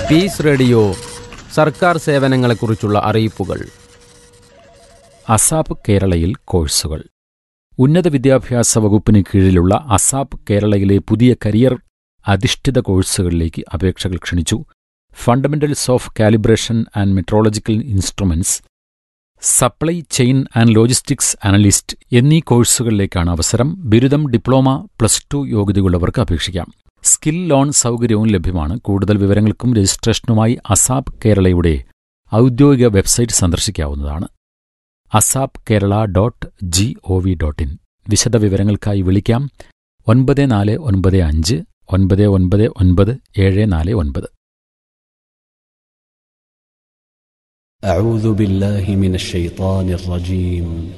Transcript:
piece radio സർക്കാർ സേവനങ്ങളെക്കുറിച്ചുള്ള അറിയിപ്പുകൾ ASAP കേരളയിൽ കോഴ്സുകൾ ഉന്നത വിദ്യാഭ്യാസ വകുപ്പിന് കീഴിലുള്ള അസാപ്പ് കേരളയിലെ പുതിയ കരിയർ അധിഷ്ഠിത കോഴ്സുകളിലേക്ക് അപേക്ഷകൾ ക്ഷണിച്ചു fundamentals of calibration and metrological instruments supply chain and logistics analyst എന്നീ കോഴ്സുകളിലേക്കാണ് അവസരം ബിരുദം ഡിപ്ലോമ പ്ലസ് ടു യോഗ്യതയുള്ളവർക്ക് അപേക്ഷിക്കാം സ്കിൽ ലോൺ സൗകര്യവും ലഭ്യമാണ് കൂടുതൽ വിവരങ്ങൾക്കും രജിസ്ട്രേഷനുമായി അസാപ്പ് കേരളയുടെ ഔദ്യോഗിക വെബ്സൈറ്റ് സന്ദർശിക്കാവുന്നതാണ് ASAP Kerala dot G O V dot in വിശദവിവരങ്ങൾക്കായി വിളിക്കാം ഒൻപത് നാല് ഒൻപത് അഞ്ച് ഒൻപത് ഒൻപത് ഒൻപത് ഏഴ് നാല് ഒൻപത് أعوذ بالله من الشيطان الرجيم